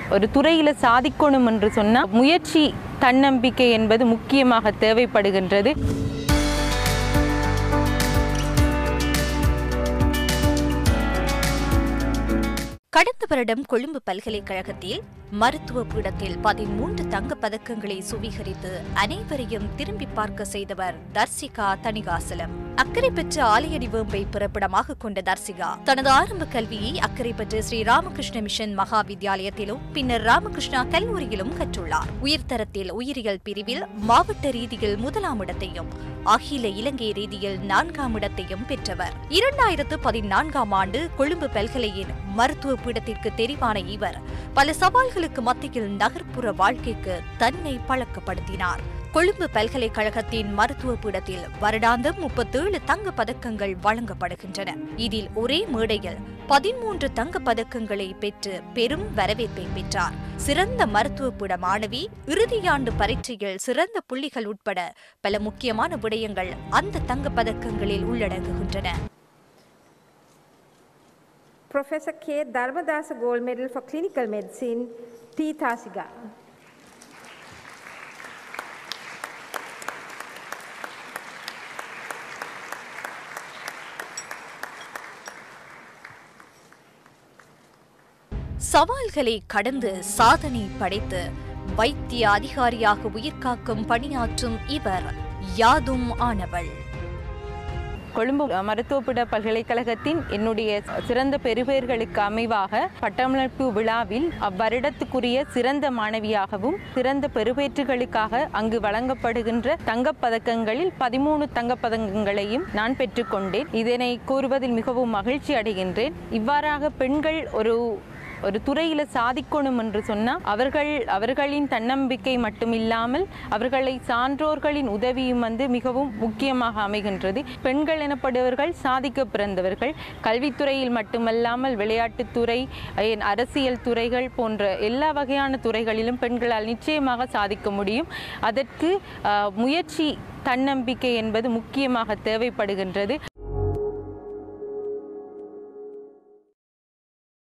ஒரு துறையில் சாதிக்கணும் என்று சொன்னால் முயற்சி தன்னம்பிக்கை என்பது முக்கியமாக தேவைப்படுகின்றது கடந்த வருடம் கொழும்பு பல்கலைக்கழகத்தில் மருத்துவ பீடத்தில் பதிமூன்று தங்கப் பதக்கங்களை சுவீகரித்து அனைவரையும் திரும்பி பார்க்க செய்தவர் தர்சிகா தணிகாசலம் அக்கறை பெற்ற ஆலையடி வேம்பை பிறப்பிடமாக கொண்ட தர்சிகா தனது ஆரம்ப கல்வியை அக்கறை பெற்ற ஸ்ரீ ராமகிருஷ்ண மிஷன் மகா வித்யாலயத்திலும் பின்னர் ராமகிருஷ்ணா கல்லூரியிலும் கற்றுள்ளார் உயர்தரத்தில் உயிரியல் பிரிவில் மாவட்ட ரீதியில் முதலாம் இடத்தையும் அகில இலங்கை ரீதியில் நான்காம் இடத்தையும் பெற்றவர் இரண்டாயிரத்து பதினான்காம் ஆண்டு கொழும்பு பல்கலையின் மருத்துவ பீடத்திற்கு தெரிவான இவர் பல சவால்களுக்கு மத்தியில் நகர்ப்புற வாழ்க்கைக்கு தன்னை பழக்கப்படுத்தினார் கொழும்பு பல்கலைக்கழகத்தின் மருத்துவ பீடத்தில் வருடாந்தம் முப்பத்தேழு தங்க பதக்கங்கள் வழங்கப்படுகின்றன இதில் ஒரே மேடையில் பதிமூன்று தங்க பதக்கங்களை பெற்று பெரும் வரவேற்பை பெற்றார் சிறந்த மருத்துவ பீட மாணவி இறுதியாண்டு பரீட்சையில் சிறந்த புள்ளிகள் உட்பட பல முக்கியமான விடயங்கள் அந்த தங்க பதக்கங்களில் உள்ளடங்குகின்றன Professor K. Dharmadasa Gold Medal for Clinical Medicine, T. Thasiga. சவால்களை கடந்து சாதனை படைத்து வைத்திய அதிகாரியாக உயிர்காக்கும் பணியாற்றும் இவர் யாதும் ஆனவள் கொழும்பு மருத்துவப்பீட பல்கலைக்கழகத்தின் என்னுடைய சிறந்த பெறுபேர்களுக்கு அமைவாக பட்டமளிப்பு விழாவில் அவ்வருடத்துக்குரிய சிறந்த மாணவியாகவும் சிறந்த பெறுபேற்றுகளுக்காக அங்கு வழங்கப்படுகின்ற தங்கப் பதக்கங்களில் பதிமூணு தங்கப் பதக்கங்களையும் நான் பெற்றுக்கொண்டேன் இதனை கூறுவதில் மிகவும் மகிழ்ச்சி அடைகின்றேன் இவ்வாறாக பெண்கள் ஒரு ஒரு துறையில் சாதிக்கணும் என்று சொன்னால் அவர்கள் அவர்களின் தன்னம்பிக்கை மட்டும் இல்லாமல் அவர்களை சான்றோர்களின் உதவியும் வந்து மிகவும் முக்கியமாக அமைகின்றது பெண்கள் எனப்படுவர்கள் சாதிக்க பிறந்தவர்கள் கல்வித்துறையில் மட்டுமல்லாமல் விளையாட்டுத்துறை ஏன் அரசியல் துறைகள் போன்ற எல்லா வகையான துறைகளிலும் பெண்களால் நிச்சயமாக சாதிக்க முடியும் அதற்கு ஆஹ், முயற்சி தன்னம்பிக்கை என்பது முக்கியமாக தேவைப்படுகின்றது